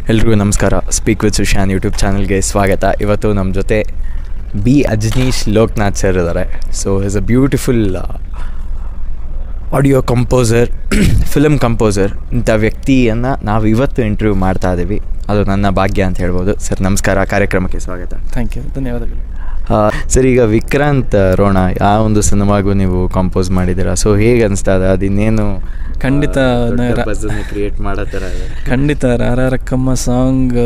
ಎಲ್ರಿಗೂ ನಮಸ್ಕಾರ speak with Sushan YouTube ಚಾನಲ್ಗೆ ಸ್ವಾಗತ ಇವತ್ತು ನಮ್ಮ ಜೊತೆ ಬಿ ಅಜ್ನೀಶ್ ಲೋಕನಾಥ್ ಸರ್ ಇದ್ದಾರೆ so is a beautiful audio composer film composer ಇಂಥ ವ್ಯಕ್ತಿಯನ್ನು ನಾವು ಇವತ್ತು ಇಂಟರ್ವ್ಯೂ ಮಾಡ್ತಾ ಇದ್ದೀವಿ ಅದು ನನ್ನ ಭಾಗ್ಯ ಅಂತ ಹೇಳ್ಬೋದು ಸರ್ ನಮಸ್ಕಾರ ಕಾರ್ಯಕ್ರಮಕ್ಕೆ ಸ್ವಾಗತ ಥ್ಯಾಂಕ್ ಯು ಧನ್ಯವಾದಗಳು ಆ, ಸರ್ ಈಗ ವಿಕ್ರಾಂತ್ ರೋಣ ಆ ಒಂದು ಸಿನಿಮಾಗೂ ನೀವು ಕಂಪೋಸ್ ಮಾಡಿದ್ದೀರಾ ಸೊ ಹೇಗೆ ಅನಿಸ್ತಾ ಇದೆ ಅದಿನ್ನೇನು ಖಂಡಿತ ನ- ಕ್ರಿಯೇಟ್ ಮಾಡೋ ಥರ ಇದೆ ಖಂಡಿತ ರಾರ ರಕ್ಕಮ್ಮ ಸಾಂಗ್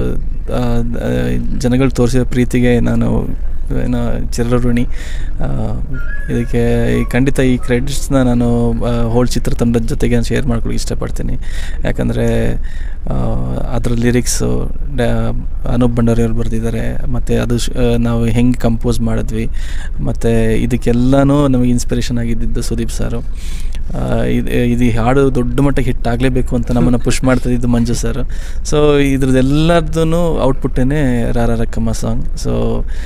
ಜನಗಳು ತೋರಿಸಿದ ಪ್ರೀತಿಗೆ ನಾನು ಏನೋ ಚಿರಋಣಿ ಆ, ಇದಕ್ಕೆ ಈ ಖಂಡಿತ ಈ ಕ್ರೆಡಿಟ್ಸ್ನ ನಾನು ಹೋಲ್ ಚಿತ್ರತಂಡದ ಜೊತೆಗೆ ನಾನು ಶೇರ್ ಮಾಡ್ಕೊಳ್ಳಿ ಇಷ್ಟಪಡ್ತೀನಿ ಯಾಕಂದರೆ ಅದರ ಲಿರಿಕ್ಸು ಡ ಅನೂಪ್ ಭಂಡಾರಿಯವ್ರು ಬರೆದಿದ್ದಾರೆ ಮತ್ತು ಅದು ಶ್- ಆ, ನಾವು ಹೆಂಗೆ ಕಂಪೋಸ್ ಮಾಡಿದ್ವಿ ಮತ್ತು ಇದಕ್ಕೆಲ್ಲನೂ ನಮಗೆ ಇನ್ಸ್ಪಿರೇಷನ್ ಆಗಿದ್ದಿದ್ದು ಸುದೀಪ್ ಸಾರು ಆ, ಇದು ಇದು ಈ ಹಾಡು ದೊಡ್ಡ ಮಟ್ಟಕ್ಕೆ ಹಿಟ್ ಆಗಲೇಬೇಕು ಅಂತ ನಮ್ಮನ್ನು ಪುಷ್ ಮಾಡ್ತಿದ್ದು ಮಂಜು ಸರ್ ಸೊ ಇದ್ರದ್ದೆಲ್ಲದೂ ಔಟ್ಪುಟ್ಟೇ ರಾರ ರಕ್ಕಮ್ಮ ಸಾಂಗ್ ಸೊ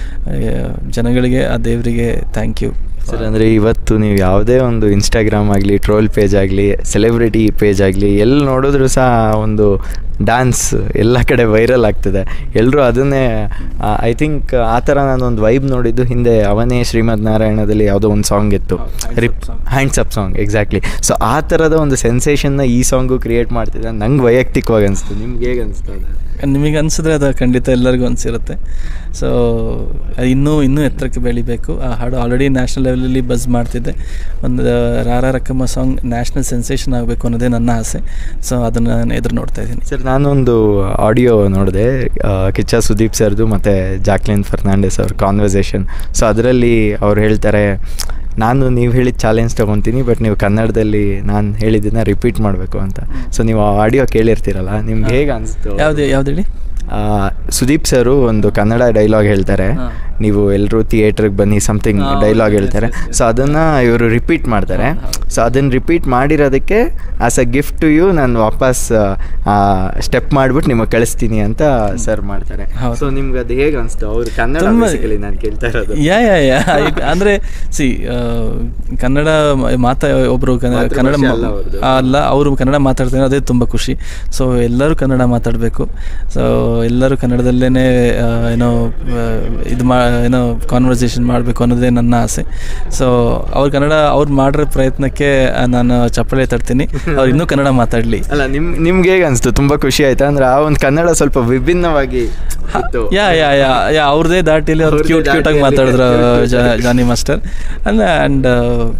ಜನಗಳಿಗೆ ಆ ದೇವರಿಗೆ ಥ್ಯಾಂಕ್ ಯು ಸರ್ ಅಂದರೆ ಇವತ್ತು ನೀವು ಯಾವುದೇ ಒಂದು ಇನ್ಸ್ಟಾಗ್ರಾಮ್ ಆಗಲಿ ಟ್ರೋಲ್ ಪೇಜ್ ಆಗಲಿ ಸೆಲೆಬ್ರಿಟಿ ಪೇಜ್ ಆಗಲಿ ಎಲ್ಲಿ ನೋಡಿದ್ರು ಸಹ ಒಂದು ಡ್ಯಾನ್ಸ್ ಎಲ್ಲ ಕಡೆ ವೈರಲ್ ಆಗ್ತಿದೆ ಎಲ್ಲರೂ ಅದನ್ನೇ ಐ ಥಿಂಕ್ ಆ ಥರ ನಾನೊಂದು ವೈಬ್ ನೋಡಿದ್ದು ಹಿಂದೆ ಅವನೇ ಶ್ರೀಮದ್ ನಾರಾಯಣದಲ್ಲಿ ಯಾವುದೋ ಒಂದು ಸಾಂಗ್ ಇತ್ತು rip hands up song exactly so ಆ ಥರದ ಒಂದು ಸೆನ್ಸೇಷನ್ನ ಈ ಸಾಂಗು ಕ್ರಿಯೇಟ್ ಮಾಡ್ತಿದ್ದೆ ನಂಗೆ ವೈಯಕ್ತಿಕವಾಗಿ ಅನಿಸ್ತು ನಿಮ್ಗೆ ಹೇಗೆ ಅನಿಸ್ತಾ ಇದೆ ನಿಮಗೆ ಅನಿಸಿದ್ರೆ ಅದು ಖಂಡಿತ ಎಲ್ಲರಿಗೂ ಅನಿಸಿರುತ್ತೆ ಸೊ ಇನ್ನೂ ಇನ್ನೂ ಎತ್ತರಕ್ಕೆ ಬೆಳಿಬೇಕು ಆ ಹಾಡು ಆಲ್ರೆಡಿ ನ್ಯಾಷನಲ್ ಲೆವೆಲಲ್ಲಿ ಬಸ್ ಮಾಡ್ತಿದ್ದೆ ಒಂದು Rara Rakkamma song national sensation ಆಗಬೇಕು ಅನ್ನೋದೇ ನನ್ನ ಆಸೆ ಸೊ ಅದನ್ನು ನಾನು ಎದುರು ನೋಡ್ತಾ ಇದ್ದೀನಿ ಸರ್ ನಾನೊಂದು ಆಡಿಯೋ ನೋಡಿದೆ ಕಿಚ್ಚ ಸುದೀಪ್ ಸರ್ದು ಮತ್ತು ಜಾಕ್ಲಿನ್ ಫರ್ನಾಂಡಿಸ್ ಅವ್ರ ಕಾನ್ವರ್ಸೇಷನ್ ಸೊ ಅದರಲ್ಲಿ ಅವ್ರು ಹೇಳ್ತಾರೆ ನಾನು ನೀವು ಹೇಳಿದ ಚಾಲೆಂಜ್ ತೊಗೊತೀನಿ ಬಟ್ ನೀವು ಕನ್ನಡದಲ್ಲಿ ನಾನು ಹೇಳಿದ್ದನ್ನು ರಿಪೀಟ್ ಮಾಡಬೇಕು ಅಂತ ಸೊ ನೀವು ಆ ಆಡಿಯೋ ಕೇಳಿರ್ತೀರಲ್ಲ ನಿಮ್ಗೆ ಹೇಗೆ ಅನಿಸ್ತು ಯಾವ್ದು ಯಾವ್ದು ಹೇಳಿ ಆ, ಸುದೀಪ್ ಸರು ಒಂದು ಕನ್ನಡ ಡೈಲಾಗ್ ಹೇಳ್ತಾರೆ ಹಾ. ನೀವು ಎಲ್ಲರೂ ಥಿಯೇಟ್ರಿಗೆ ಬನ್ನಿ ಸಮಥಿಂಗ್ ಹಾ, ಡೈಲಾಗ್ yes, ಹೇಳ್ತಾರೆ yes, yes. ಸೊ ಅದನ್ನು ಇವರು ರಿಪೀಟ್ ಮಾಡ್ತಾರೆ ಸೊ ಅದನ್ನು ರಿಪೀಟ್ ಮಾಡಿರೋದಕ್ಕೆ as a gift to you ನಾನು ವಾಪಸ್ ಸ್ಟೆಪ್ ಮಾಡಿಬಿಟ್ಟು ನಿಮಗೆ ಕಳಿಸ್ತೀನಿ ಅಂತ ಸರ್ ಮಾಡ್ತಾರೆ ಹೌದು. ಸೊ ನಿಮ್ಗೆ ಅದು ಹೇಗೆ ಅನಿಸ್ತು ಅವ್ರು ಕನ್ನಡ ತುಂಬ- ಬೇಸಿಕಲಿ ನಾನು ಕೇಳ್ತಾ ಇರೋದು ಯಾ ಯಾ ಯಾ ಅಂದರೆ ಸಿ ಕನ್ನಡ ಮಾತಾ ಒಬ್ಬರು ಕನ್ನಡ ಮಾತೃಭಾಷೆ ಅಲ್ಲ ಅವ್ರ್ದು. ಅಲ್ಲ ಅವರು ಕನ್ನಡ ಮಾತಾಡ್ತಾರೆ ಅದೇ ತುಂಬ ಖುಷಿ ಸೊ ಎಲ್ಲರೂ ಕನ್ನಡ ಮಾತಾಡಬೇಕು ಸೊ ಎಲ್ಲರೂ ಕನ್ನಡದಲ್ಲೇ ಏನೋ ಆ, ಇದು ಮಾ ಏನೋ ಕಾನ್ವರ್ಸೇಷನ್ ಮಾಡಬೇಕು ಅನ್ನೋದೇ ನನ್ನ ಆಸೆ ಸೊ ಅವ್ರು ಕನ್ನಡ ಅವ್ರು ಮಾಡಿರೋ ಪ್ರಯತ್ನಕ್ಕೆ ಆ, ನಾನು ಚಪ್ಪಳೆ ತರ್ತೀನಿ ಅವ್ರು ಇನ್ನೂ ಕನ್ನಡ ಮಾತಾಡಲಿ ಅಲ್ಲ ನಿಮ್ ನಿಮ್ಗೆ ಹೇಗೆ ಅನಿಸ್ತು ತುಂಬ ಖುಷಿ ಆಯ್ತಾ ಅಂದ್ರೆ ಆ ಒಂದು ಕನ್ನಡ ಸ್ವಲ್ಪ ವಿಭಿನ್ನವಾಗಿ ಇತ್ತು ಯಾ ಯಾ ಯಾ ಯಾ ಅವ್ರದೇ ದಾಟಿಲಿ ಅವ್ರು ಅವ್ರ್ದೇ ಕ್ಯೂಟ್ ಕ್ಯೂಟಾಗಿ ದಾಟಿಯಲ್ಲಿ ಮಾತಾಡಿದ್ರು cute, ಜಾ- cute. ಜಾನಿ ಮಾಸ್ಟರ್ ಅಲ್ಲ ಆ್ಯಂಡ್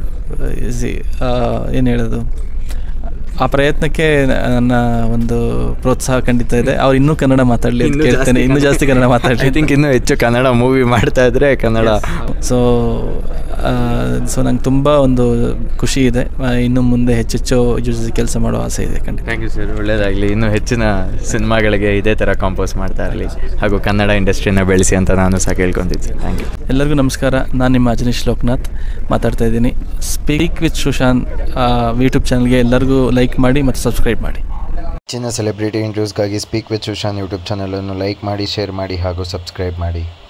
ಏನು ಹೇಳೋದು ಆ ಪ್ರಯತ್ನಕ್ಕೆ ನನ್ನ ಒಂದು ಪ್ರೋತ್ಸಾಹ ಖಂಡಿತ ಇದೆ ಅವ್ರು ಇನ್ನೂ ಕನ್ನಡ ಮಾತಾಡಲಿ ಅಂತ ಕೇಳ್ತೇನೆ ಇನ್ನೂ ಜಾಸ್ತಿ ಕನ್ನಡ ಐ ಮಾತಾಡಲಿ ಥಿಂಕ್ ಇನ್ನೂ ಹೆಚ್ಚು ಕನ್ನಡ ಮೂವಿ ಮಾಡ್ತಾ ಇದ್ರೆ ಕನ್ನಡ ಸೊ ಸೊ ನಂಗೆ ತುಂಬ ಒಂದು ಖುಷಿ ಇದೆ ಆ, ಇನ್ನು ಮುಂದೆ ಹೆಚ್ಚೆಚ್ಚು ಜೊತೆ ಕೆಲಸ ಮಾಡೋ ಆಸೆ ಇದೆ ಖಂಡಿತ ಥ್ಯಾಂಕ್ ಯು ಸರ್ ಒಳ್ಳೇದಾಗಲಿ ಇನ್ನೂ ಹೆಚ್ಚಿನ ಸಿನಿಮಾಗಳಿಗೆ ಇದೇ ಥರ ಕಾಂಪೋಸ್ ಮಾಡ್ತಾ ಇರಲಿ ಹಾಗೂ ಕನ್ನಡ ಇಂಡಸ್ಟ್ರಿನ ಬೆಳೆಸಿ ಅಂತ ನಾನು ಸಹ ಕೇಳ್ಕೊತಿದ್ದೆ ಥ್ಯಾಂಕ್ ಯು ಎಲ್ಲರಿಗೂ ನಮಸ್ಕಾರ ನಾನು ನಿಮ್ಮ ಅಜನೀಶ್ ಲೋಕನಾಥ್ ಮಾತಾಡ್ತಾ ಇದ್ದೀನಿ ಸ್ಪೀಕ್ ವಿತ್ ಸುಶಾಂತ್ ಯೂಟ್ಯೂಬ್ ಚಾನಲ್ಗೆ ಎಲ್ಲರಿಗೂ ಲೈಕ್ ಮಾಡಿ ಮತ್ತು ಸಬ್ಸ್ಕ್ರೈಬ್ ಮಾಡಿ ಹೆಚ್ಚಿನ ಸೆಲೆಬ್ರಿಟಿ ಇಂಟರ್ವ್ಯೂಸ್ಗಾಗಿ ಸ್ಪೀಕ್ ವಿತ್ ಸುಶಾನ್ ಯೂಟ್ಯೂಬ್ ಚಾನಲನ್ನು ಲೈಕ್ ಮಾಡಿ ಶೇರ್ ಮಾಡಿ ಹಾಗೂ ಸಬ್ಸ್ಕ್ರೈಬ್ ಮಾಡಿ